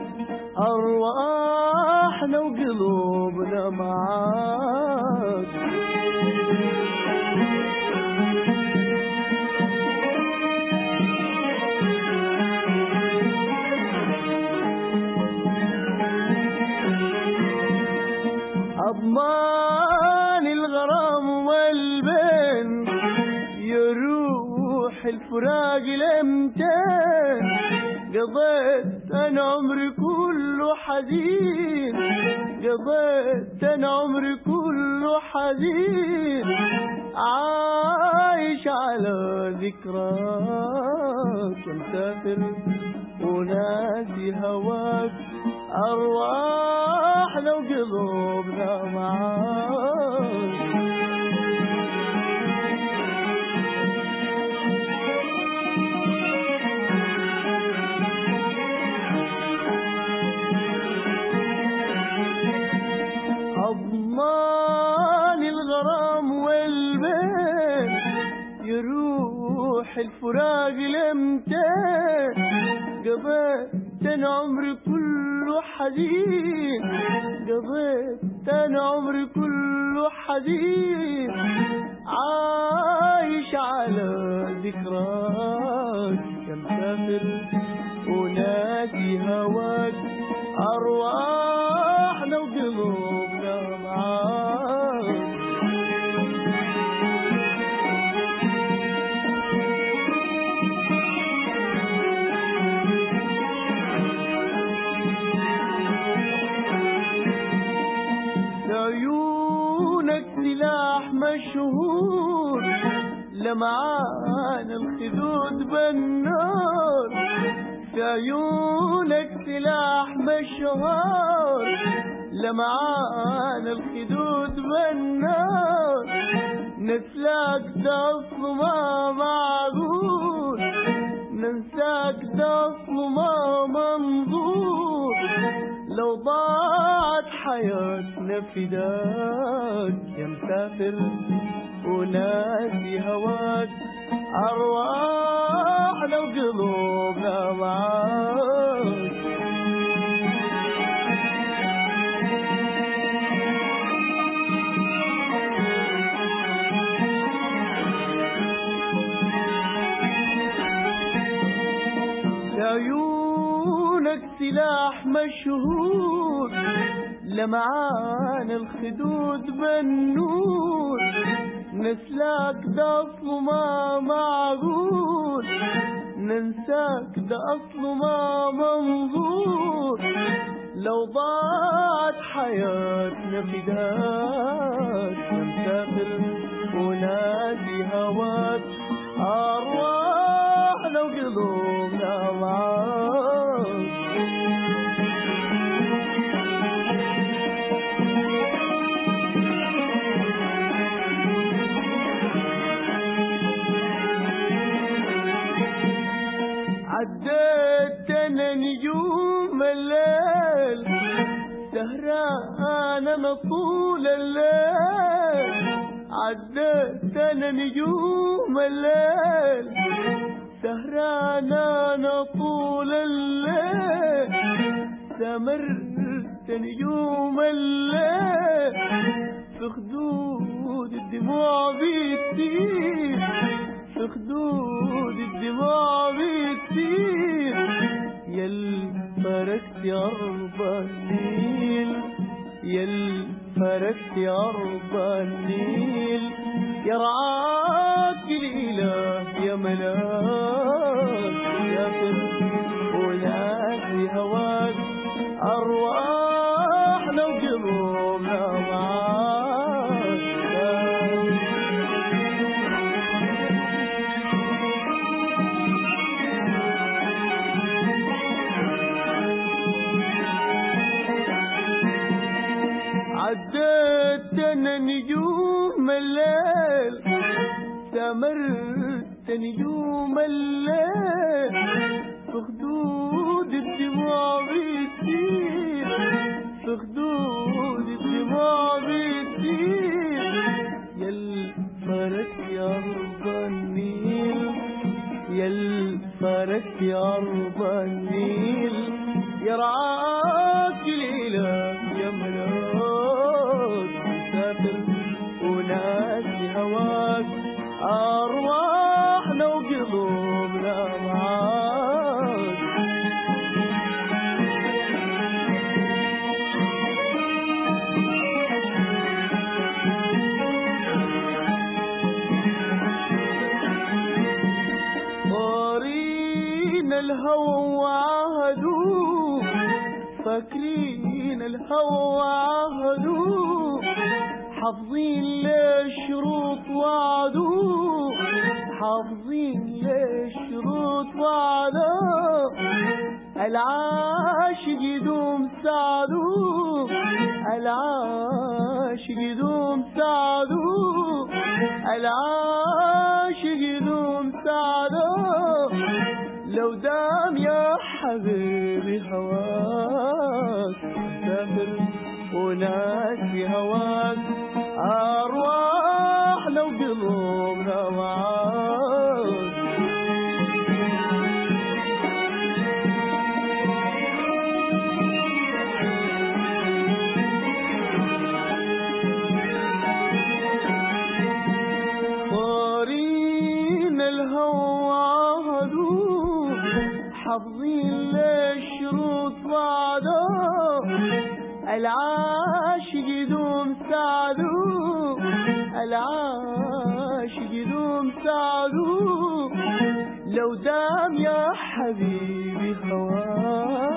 أرواحنا وقلوبنا معاك أضمان الغرام والبين يروح الفراق لمتين قضيت أنا عمري كله حزين قضيت أنا عمري كله حزين عايش على ذكراك مسافر وناسي هواك أرواحنا وقلوبنا معاك أضمان الغرام والبين يروح الفراق لمتين قضيت أنا عمري كله حزين قضيت أنا عمري كله حزين عايش على ذكراك يا مسافر وناسي هواك أرواحنا وقلوبنا معاك عيونك سلاح مشهور لمعان الخدود بالنار في عيونك سلاح مشهور لمعان الخدود بالنار نسلاك ده أصله ما معقول ننساك ده أصله ما منظور لو ضاعت حياتنا فداك يا مسافر وناسي هواك أرواحنا وقلوبنا معاك عيونك سلاح مشهور لمعان الخدود بالنور نسلاك ده أصله ما معقول ننساك ده أصله ما منظور لو ضاعت حياتنا فداك يا مسافر وناسي هواك أرواحنا وقلوبنا معاك عديت انا نجوم الليل سهران انا طول الليل عديت انا نجوم الليل سهران انا طول الليل سمرت نجوم الليل في خدود الدموع بتطير في خدود الدموع بتطير يل فرقت أرض النيل يل فرقت أرض النيل يرعاك الإله يا ملاك يا وناسي هواك أرواحنا وقلوبنا معاك عديت انا نجوم الليل سمرت نجوم الليل في خدود الدموع بتطير في خدود الدموع بتطير يل فرك يا ارض النيل يل فرك يا ارض النيل يرعى معاك ليلة يا ملاك مسافر وناسي هواك أرواحنا وقلوبنا معاك طارين الهوى وعهدوا فاكرين الهوى وعهدوا حافظين للشروط وعدوا حافظين للشروط وعدوا العاشق يدوم سعدو العاشق يدوم سعدو العاشق يدوم سعدو لو دام يا حبيبي هواك سافر وناسي هواك أرواح لو قلوبنا معاك طارين الهوى عهدوا حافظين للشروط وعدوا العاشق يدوم سعدو العاشق يدوم سعدو لو دام يا حبيبي هواك